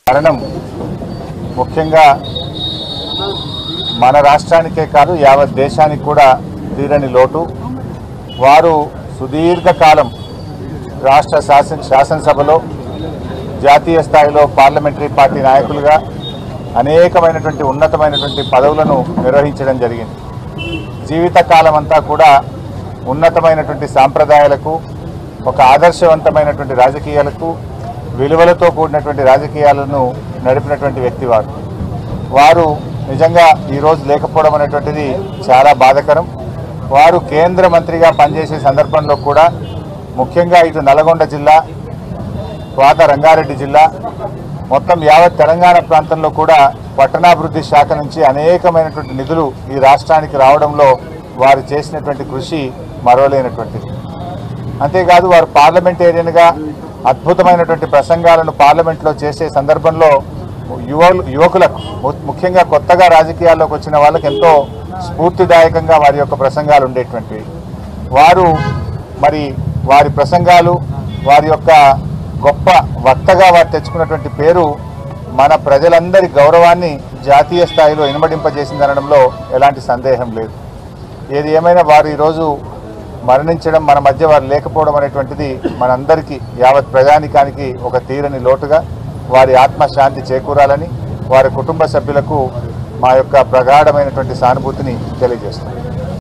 మరణం ముఖ్యంగా మన రాష్ట్రానికే కాదు యావత్ దేశానికి కూడా తీరని లోటు వారు సుదీర్ఘకాలం రాష్ట్ర శాసన శాసనసభలో జాతీయ స్థాయిలో పార్లమెంటరీ పార్టీ నాయకులుగా అనేకమైనటువంటి ఉన్నతమైనటువంటి పదవులను నిర్వహించడం జరిగింది జీవితకాలం అంతా కూడా ఉన్నతమైనటువంటి సాంప్రదాయాలకు ఒక ఆదర్శవంతమైనటువంటి రాజకీయాలకు విలువలతో కూడినటువంటి రాజకీయాలను నడిపినటువంటి వ్యక్తి వారు వారు నిజంగా ఈరోజు లేకపోవడం అనేటువంటిది చాలా బాధకరం వారు కేంద్ర మంత్రిగా పనిచేసే సందర్భంలో కూడా ముఖ్యంగా ఇటు నల్గొండ జిల్లా పాత రంగారెడ్డి జిల్లా మొత్తం యావత్ తెలంగాణ ప్రాంతంలో కూడా పట్టణాభివృద్ధి శాఖ నుంచి అనేకమైనటువంటి నిధులు ఈ రాష్ట్రానికి రావడంలో వారు చేసినటువంటి కృషి మరవలేనటువంటిది అంతేకాదు వారు పార్లమెంటేరియన్గా అద్భుతమైనటువంటి ప్రసంగాలను పార్లమెంట్లో చేసే సందర్భంలో యువలు యువకులకు ము- ముఖ్యంగా కొత్తగా రాజకీయాల్లోకి వచ్చిన వాళ్ళకి ఎంతో స్ఫూర్తిదాయకంగా వారి యొక్క ప్రసంగాలు ఉండేటువంటివి వారు మరి వారి ప్రసంగాలు వారి యొక్క గొప్ప వక్తగా వారు తెచ్చుకున్నటువంటి పేరు మన ప్రజలందరి గౌరవాన్ని జాతీయ స్థాయిలో ఇనుమడింపజేసిందనడంలో ఎలాంటి సందేహం లేదు ఏది ఏమైనా వారు ఈరోజు మరణించడం మన మధ్య వారు లేకపోవడం అనేటువంటిది మనందరికీ యావత్ ప్రజానికానికి ఒక తీరని లోటుగా వారి ఆత్మశాంతి చేకూరాలని వారి కుటుంబ సభ్యులకు మా యొక్క ప్రగాఢమైనటువంటి సానుభూతిని తెలియజేస్తున్నాం